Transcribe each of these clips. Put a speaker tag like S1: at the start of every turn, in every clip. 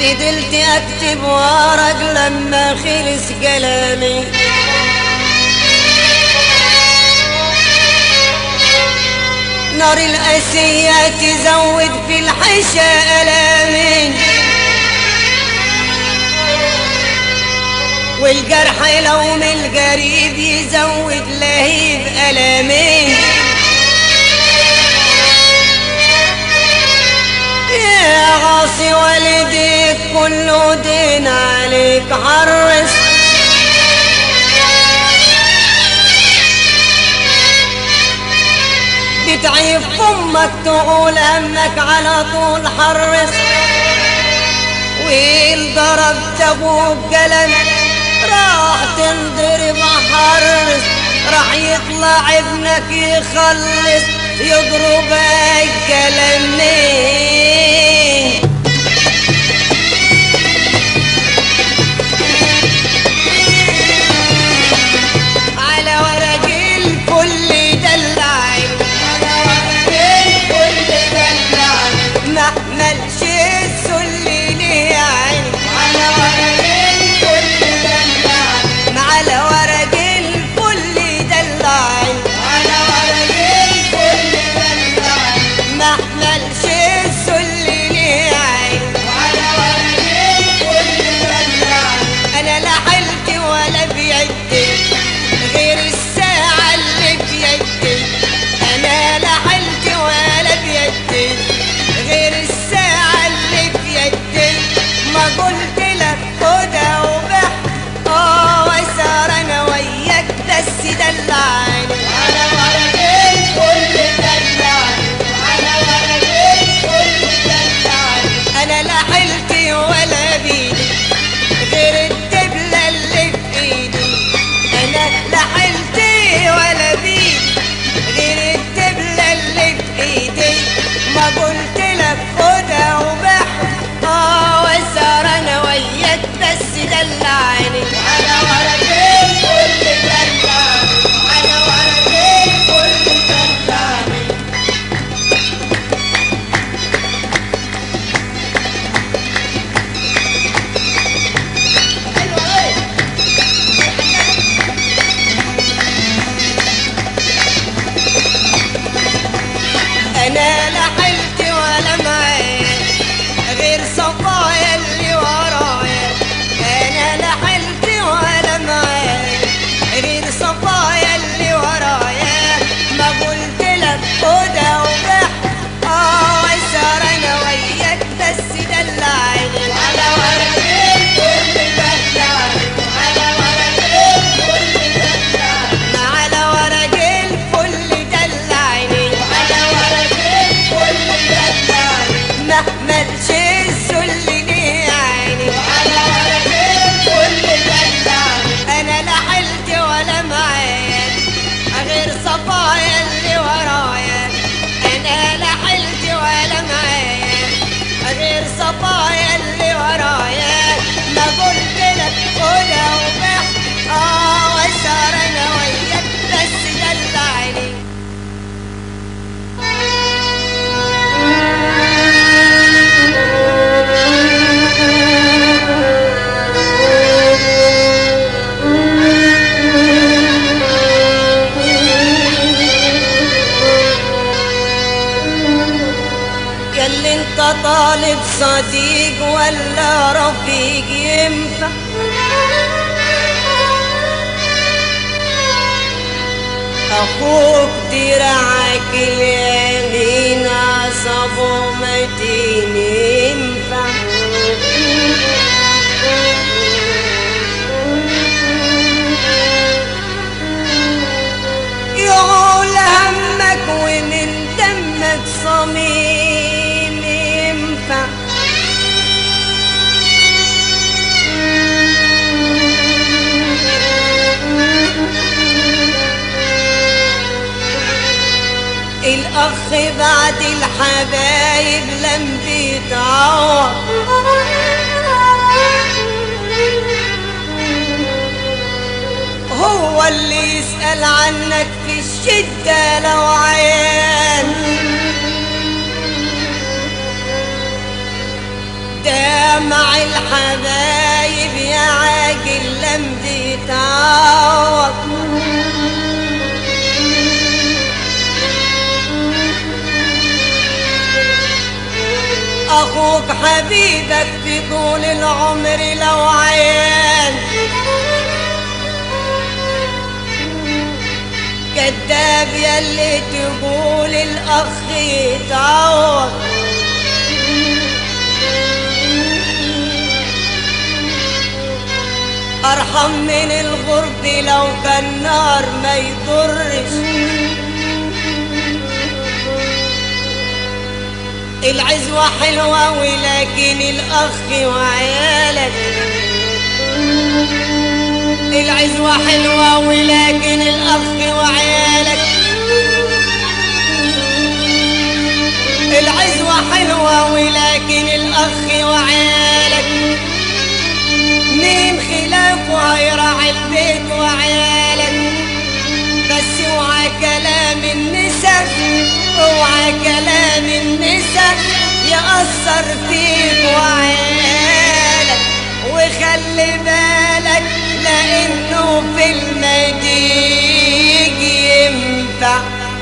S1: فضلت اكتب ورق لما خلص كلامي نار الأسية تزود في الحشا ألامي والجرح لو من القريب يزود لهيب ألامي يا غاصي والديك كله دين عليك حرص بتعيب فمك تقول همك على طول حرص ويل ضربت ابوك قلم راح تنضرب حرص راح يطلع ابنك يخلص يضربك كلمني على ورق الكل دلعي ما ملش السل لي عيني ما على ورق الكل دلعي ما ملش السل لي عيني انا لا حلت ولا بيدي غير الساعة اللي بيدي انا لا حلت ولا بيدي غير الساعة اللي بيدي ما قلت لك خدها وبح اه وسار انا وياك بس دلعني انا لا حلتي ولا بيدي غير الدبلة اللي في ايدي انا لا حلتي ولا بيدي غير الدبلة اللي في ايدي ما قلت لك خدها وبح اه وسار انا وياك بس دلعني انا لا حلت ولا معايا غير صفايا اللي ورايا انا لا حلت ولا معايا غير صفايا اللي ورايا ما قلت لك خدها وبح اه وسار انا وياك بس دلعني على ورق الفل دلعني مهما الجسل لي عيني انا لا حلت ولا معايا غير صفايا اللي ورايا انا لا حلت ولا معايا غير صفايا اللي ورايا ما قلت لك خدها وبح اه وسار انا وياك بس دلعني قال لي انت طالب صديق ولا رفيق ينفع اخوك دراعك اليمين عصبه متين ينفع يقول همك ومن دمك صميم ينفع الأخ بعد الحبايب لم بيتعوض هو اللي يسأل عنك في الشدة لو عيان ده جمع الحبايب يا عاقل لمدي تعوض اخوك حبيبك في طول العمر لو عيان كذاب يلي تقول الاخ يتعوض ارحم من الغرب لو كان نار ما يضرش العزوة حلوة ولكن الأخ وعيالك العزوة حلوة ولكن الأخ وعيالك العزوة حلوة ولكن الأخ وعيالك مين خلافه هيراعي البيت وعيالك بس اوعى كلام النساء اوعى كلام النساء يأثر فيك وعيالك وخلي بالك لأنه في المديج ينفع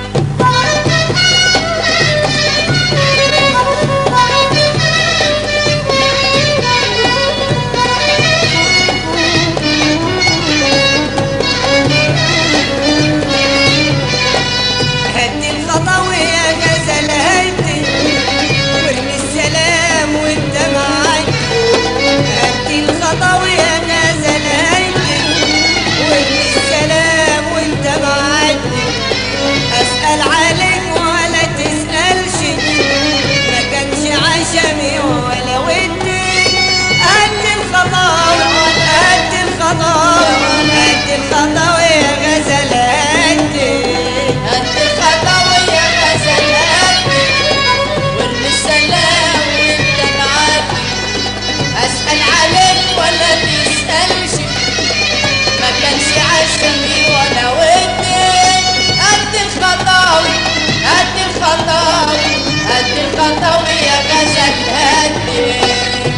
S1: هدي الخطوة يا غزل هدي وارمي السلام وانت معاي هدي الخطوة يا غزل هدي وارمي السلام وانت معاي اسأل عليك ولا تسألش ما كانش عشمي ولا ودي هدي الخطوة هدي الخطوة هدي الخطوة يا غزل هدي
S2: هد الخطوة يا غزلات وارمي السلام وانت معاك اسأل عليك ولا تسألش ما كانش عشمي ولا ودي هد الخطوة هد الخطوة هد الخطوة يا غزل هدي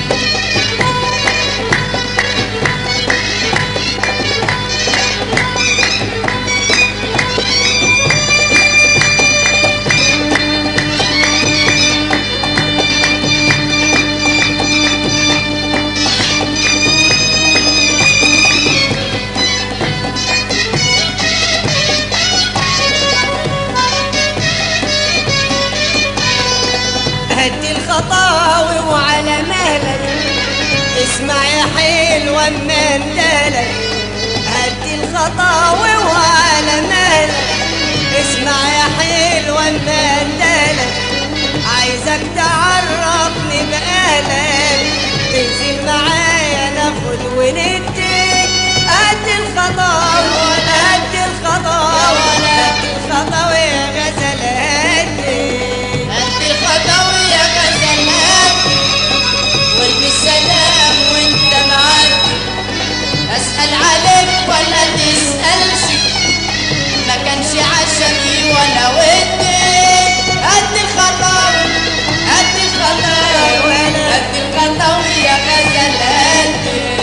S1: هدي الخطاوي وعلى مهلك اسمع يا حلوة اما اندالك هدي الخطاوي وعلى مهلك اسمع يا حلوة اما اندالك عايزك تعرفني بأهلك تنزل معايا ناخد وندي هدي الخطاوي هدي الخطاوي هدي الخطاوي يا غزل هدي
S2: هد الخطوة يا غزلات وارمي السلام وانت معاك اسأل عليك ولا تسألش ما كانش عشمي ولا ودي هد الخطوة هد الخطوة هد الخطوة يا غزلات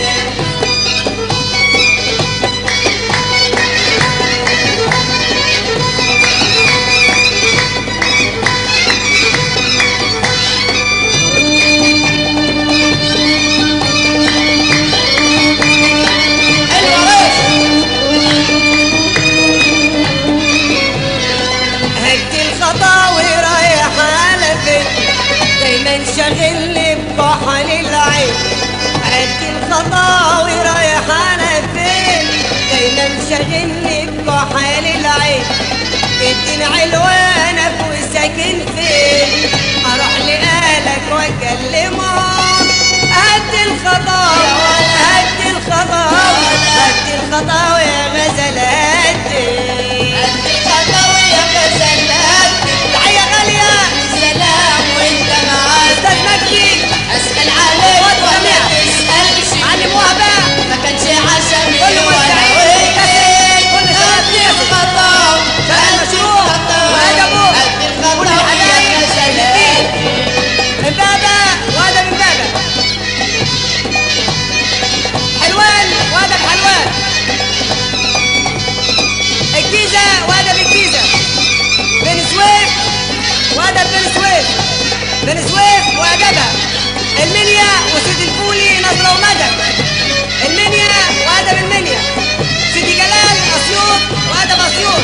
S1: هدي الخطاوي رايح على فين دايما شاغلني بكحل العين هدي الخطاوي رايح على فين دايما شاغلني بكحل العين اديني علوانك وساكن فين اروح لأهلك واكلمهم هدي الخطاوي هدي الخطاوي هدي الخطاوي يا غزل هدي
S2: هد الخطوة يا غزلات
S1: تحية غالية
S2: السلام وانت معاك
S1: استاذ مجدي
S2: اسأل عليك
S1: خد
S2: ولا
S1: جميع.
S2: تسألش
S1: علموها بقى
S2: ما كانش عشمي
S1: كل
S2: ولا
S1: مستعين
S2: ودي
S1: كل شباب
S2: هد
S1: ياسر.
S2: الخطوة
S1: شباب
S2: هد
S1: مشروع.
S2: الخطوة
S1: وهذا أبوه.
S2: هد
S1: كل
S2: الخطوة يا
S1: الحبايب
S2: غزلات
S1: من بابا وهذا من بابا بني سويف وادبها المنيا وسيدي الفولي نظره ومدد المنيا وادب المنيا سيدي جلال اسيوط وادب اسيوط